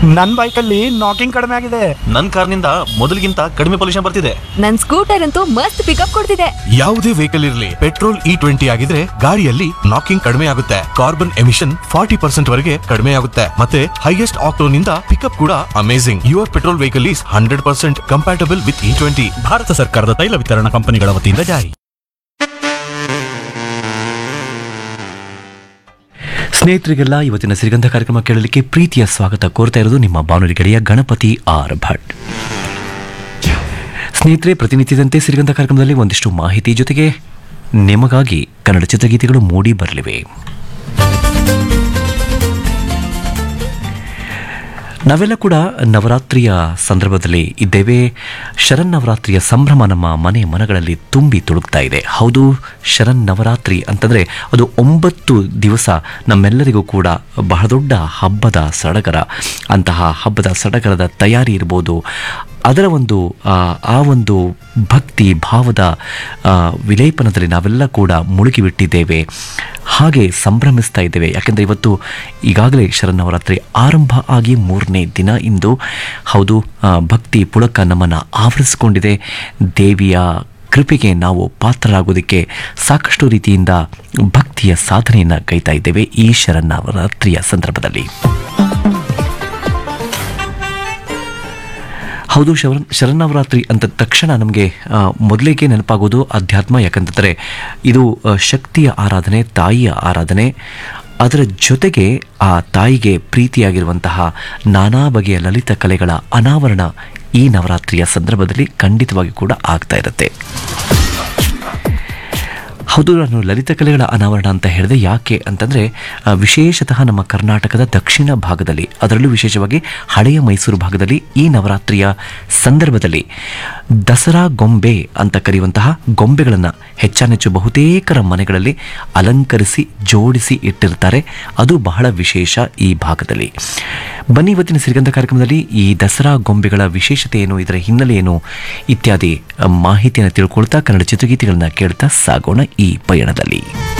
ನನ್ನ ಬೈಕಲ್ಲಿ ನಾಕಿಂಗ್ ಕಡಿಮೆ ಆಗಿದೆ ನನ್ನ ಕಾರ್ನಿಂದ ಮೊದಲಿಗಿಂತ ಕಡಿಮೆ ಪೊಲ್ಯೂಷನ್ ಬರ್ತಿದೆ ನನ್ ಸ್ಕೂಟರ್ ಅಂತೂ ಮಸ್ತ್ ಪಿಕಪ್ ಕೊಡ್ತಿದೆ ಯಾವುದೇ ವೆಹಿಕಲ್ ಇರಲಿ ಪೆಟ್ರೋಲ್ ಇ ಟ್ವೆಂಟಿ ಆಗಿದ್ರೆ ಗಾಡಿಯಲ್ಲಿ ನಾಕಿಂಗ್ ಕಡಿಮೆ ಆಗುತ್ತೆ ಕಾರ್ಬನ್ ಎಮಿಷನ್ ಫಾರ್ಟಿ ಪರ್ಸೆಂಟ್ ವರೆಗೆ ಕಡಿಮೆ ಆಗುತ್ತೆ ಮತ್ತೆ ಹೈಯೆಸ್ಟ್ ಆಕ್ಟೋನ್ ಇಂದ ಪಿಕಪ್ ಕೂಡ amazing your petrol vehicle is hundred percent compatible with E twenty Bharat ಸರ್ಕಾರದ ತೈಲ ವಿತರಣಾ ಕಂಪನಿಗಳ ವತಿಯಿಂದ ಜಾರಿ ಸ್ನೇಹಿತರಿಗೆಲ್ಲ ಇವತ್ತಿನ ಸಿರಿಗಂಧ ಕಾರ್ಯಕ್ರಮ ಕೇಳಲಿಕ್ಕೆ ಪ್ರೀತಿಯ ಸ್ವಾಗತ ಕೋರ್ತಾ ಇರೋದು ನಿಮ್ಮ ಬಾನುಲಿ ಗೆಳೆಯ ಗಣಪತಿ ಆರ್ ಭಟ್ ಸ್ನೇಹಿತರೆ ಪ್ರತಿನಿತ್ಯದಂತೆ ಸಿರಿಗಂಧ ಕಾರ್ಯಕ್ರಮದಲ್ಲಿ ಒಂದಿಷ್ಟು ಮಾಹಿತಿ ಜೊತೆಗೆ ನಿಮಗಾಗಿ ಕನ್ನಡ ಚಿತ್ರಗೀತೆಗಳು ಮೂಡಿ ಬರಲಿವೆ ನಾವೆಲ್ಲ ಕೂಡ ನವರಾತ್ರಿಯ ಸಂದರ್ಭದಲ್ಲಿ ಇದ್ದೇವೆ ಶರನ್ನವರಾತ್ರಿಯ ಸಂಭ್ರಮ ನಮ್ಮ ಮನೆ ಮನಗಳಲ್ಲಿ ತುಂಬಿ ತುಳುಕ್ತಾ ಇದೆ ಹೌದು ಶರನ್ನವರಾತ್ರಿ ಅಂತಂದರೆ ಅದು ಒಂಬತ್ತು ದಿವಸ ನಮ್ಮೆಲ್ಲರಿಗೂ ಕೂಡ ಬಹಳ ದೊಡ್ಡ ಹಬ್ಬದ ಸಡಗರ ಅಂತಹ ಹಬ್ಬದ ಸಡಗರದ ತಯಾರಿ ಇರ್ಬೋದು ಅದರ ಒಂದು ಆ, ಆ ಒಂದು ಭಕ್ತಿ ಭಾವದ ಆ, ವಿಲೇಪನದಲ್ಲಿ ನಾವೆಲ್ಲ ಕೂಡ ಮುಳುಗಿಬಿಟ್ಟಿದ್ದೇವೆ ಹಾಗೆ ಸಂಭ್ರಮಿಸ್ತಾ ಇದ್ದೇವೆ ಯಾಕೆಂದರೆ ಇವತ್ತು ಈಗಾಗಲೇ ಶರನ್ನವರಾತ್ರಿ ಆರಂಭ ಆಗಿ ಮೂರನೇ ದಿನ ಇಂದು ಹೌದು ಆ, ಭಕ್ತಿ ಪುಳಕ ನಮ್ಮನ್ನು ಆವರಿಸಿಕೊಂಡಿದೆ ದೇವಿಯ ಕೃಪೆಗೆ ನಾವು ಪಾತ್ರರಾಗೋದಕ್ಕೆ ಸಾಕಷ್ಟು ರೀತಿಯಿಂದ ಭಕ್ತಿಯ ಸಾಧನೆಯನ್ನು ಕೈತಾ ಇದ್ದೇವೆ ಈ ಶರನ್ನವರಾತ್ರಿಯ ಸಂದರ್ಭದಲ್ಲಿ ಹೌದು ಶವನ್ ಶರನ್ನವರಾತ್ರಿ ಅಂತ ತಕ್ಷಣ ನಮಗೆ ಮೊದಲಿಗೆ ನೆನಪಾಗೋದು ಅಧ್ಯಾತ್ಮ ಯಾಕಂತಂದರೆ ಇದು ಆ, ಶಕ್ತಿಯ ಆರಾಧನೆ ತಾಯಿಯ ಆರಾಧನೆ ಅದರ ಜೊತೆಗೆ ಆ ತಾಯಿಗೆ ಪ್ರೀತಿಯಾಗಿರುವಂತಹ ನಾನಾ ಬಗೆಯ ಲಲಿತ ಕಲೆಗಳ ಅನಾವರಣ ಈ ನವರಾತ್ರಿಯ ಸಂದರ್ಭದಲ್ಲಿ ಖಂಡಿತವಾಗಿ ಕೂಡ ಆಗ್ತಾ ಇರುತ್ತೆ ಹೌದು ನಾನು ಲಲಿತ ಕಲೆಗಳ ಅನಾವರಣ ಅಂತ ಹೇಳಿದೆ ಯಾಕೆ ಅಂತಂದರೆ ವಿಶೇಷತಃ ನಮ್ಮ ಕರ್ನಾಟಕದ ದಕ್ಷಿಣ ಭಾಗದಲ್ಲಿ ಅದರಲ್ಲೂ ವಿಶೇಷವಾಗಿ ಹಳೆಯ ಮೈಸೂರು ಭಾಗದಲ್ಲಿ ಈ ನವರಾತ್ರಿಯ ಸಂದರ್ಭದಲ್ಲಿ ದಸರಾ ಗೊಂಬೆ ಅಂತ ಕರೆಯುವಂತಹ ಗೊಂಬೆಗಳನ್ನು ಹೆಚ್ಚಾನೆಚ್ಚು ಬಹುತೇಕರ ಮನೆಗಳಲ್ಲಿ ಅಲಂಕರಿಸಿ ಜೋಡಿಸಿ ಇಟ್ಟಿರ್ತಾರೆ ಅದು ಬಹಳ ವಿಶೇಷ ಈ ಭಾಗದಲ್ಲಿ ಬನ್ನಿ ಇವತ್ತಿನ ಸಿರಿಗಂಧ ಕಾರ್ಯಕ್ರಮದಲ್ಲಿ ಈ ದಸರಾ ಗೊಂಬೆಗಳ ವಿಶೇಷತೆ ಏನು ಇದರ ಹಿನ್ನೆಲೆ ಏನು ಇತ್ಯಾದಿ ಅ, ಮಾಹಿತಿಯನ್ನು ತಿಳ್ಕೊಳ್ತಾ ಕನ್ನಡ ಚಿತ್ರಗೀತೆಗಳನ್ನ ಕೇಳ್ತಾ ಸಾಗೋಣ ಈ ಪಯಣದಲ್ಲಿ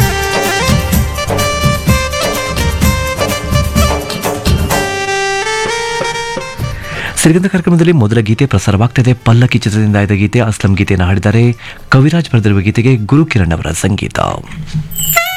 ಸಿರಿಗಂಧ ಕಾರ್ಯಕ್ರಮದಲ್ಲಿ ಮೊದಲ ಗೀತೆ ಪ್ರಸಾರವಾಗ್ತಿದೆ ಪಲ್ಲಕ್ಕಿ ಚಿತ್ರದಿಂದ ಆಯ್ದ ಗೀತೆ ಅಸ್ಲಂ ಗೀತೆಯನ್ನು ಹಾಡಿದ್ದಾರೆ ಕವಿರಾಜ್ ಬರೆದಿರುವ ಗೀತೆಗೆ ಗುರುಕಿರಣ್ ಅವರ ಸಂಗೀತ